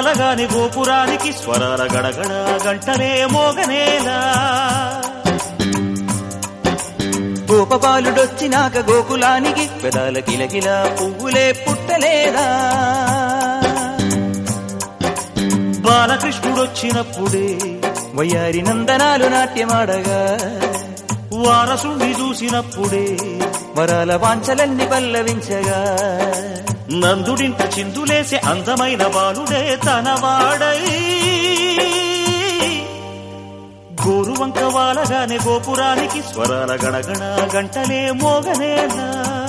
వాలగాని గోపురానికి స్వరాల గడగడ గంటలే మోగనేలా గోపబాలుడొచ్చినాక గోకులానికి పెదాల కిలకిల పువ్వులే పుట్టలేదా బాలకృష్ణుడొచ్చినప్పుడే వయ్యారి నందనాలు నాట్యమాడగా వారసుని చూసినప్పుడే వరాల వాంఛలన్నీ పల్లవించగా నందుడింట చిందులేసే అందమైన బాలుడే తనవాడై గోరువంక వాలగానే గోపురానికి స్వరాల గణగణ గంటలే మోగనేలా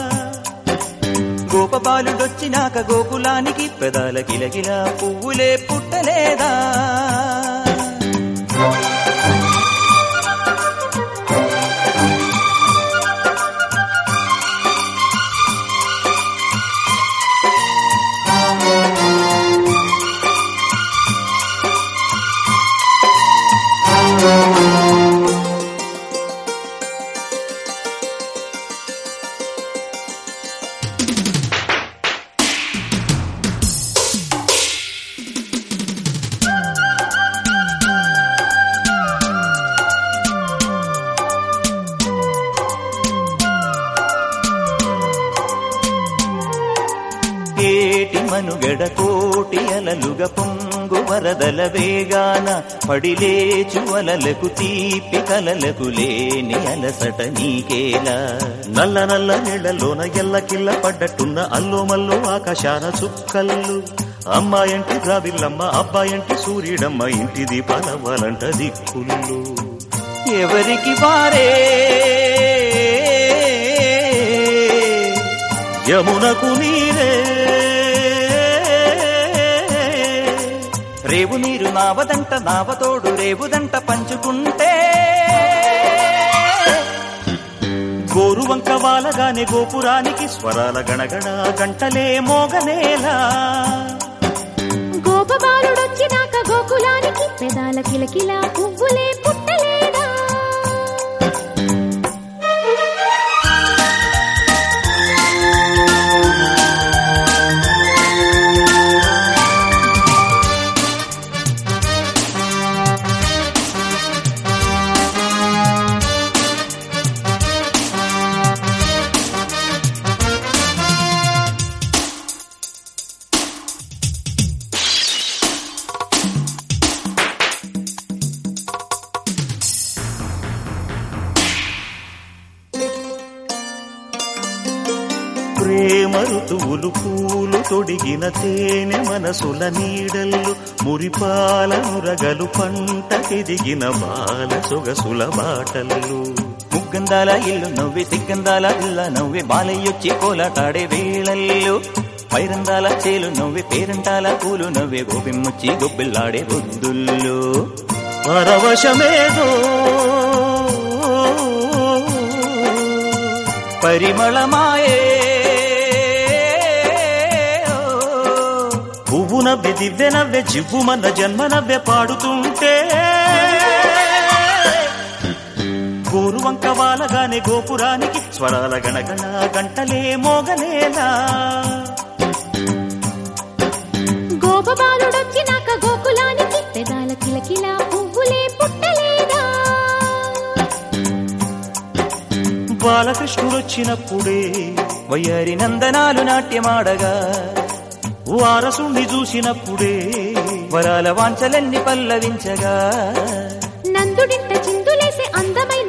గోపబాలుడొచ్చినాక గోకులానికి పెదాల కిలకిల పువ్వులే పుట్టలేదా ఏటి మనుగడ కోటి అలలుగ పొంగు వరదల వేగాన పడిలేచు అలలకు తీపి కలలకు లేని అలసట నీకేలా నల్ల నల్ల నీళ్లలోన ఎల్లకిల్ల పడ్డట్టున్న అల్లో మల్లో ఆకాశాన చుక్కల్లు అమ్మాయంటి ద్రావిల్లమ్మ అబ్బాయంటి సూర్యుడమ్మ ఇంటి దీపాలవ్వాలంట దిక్కుళ్ళు ఎవరికి వారే యమునకు నీరే రేవు నీరు నావదంట నావతోడు రేవుదంట పంచుకుంటే గోరువంక వాలగానే గోపురానికి స్వరాల గణగణ గంటలే మోగనేలా గోపబాలుడొచ్చినాక గోకులానికి పెదాల కిలకిల పువ్వులే పుట్టలేదా ప్రేమ ఋతువులు పూలు తొడిగిన తేనె మనసుల నీడల్లు మురిపాల నురగలు పంట ఎదిగిన బాల సొగసుల బాటల్లు ముగ్గందాల ఇల్లు నవ్వి సిగ్గందాల ఇల్ల నవ్వి బాలయ్యొచ్చి కోలాటాడే వేళల్లో పైరందాల చేలు నవ్వి పేరంటాల పూలు నవ్వే గోపిమ్మొచ్చి గొబ్బిల్లాడే బొద్దుల్లో పరవశమేదో పరిమళమాయే పువ్వు నవ్వె దివ్య నవ్వె జివ్వుమన్న జన్మ నవ్వె పాడుతుంటే గోరువంక వాలగానే గోపురానికి స్వరాల గణగణ గంటలే మోగనేలా గోపబాలుడొచ్చినాక గోకులానికి పెదాల కిలకిల పువ్వులే పుట్టలేదా బాలకృష్ణుడొచ్చినప్పుడే వయ్యారి నందనాలు నాట్యమాడగా వారసుణ్ణి చూసినప్పుడే వరాల వాంఛలన్నీ పల్లవించగా నందుడింట చిందులేసే అందమైన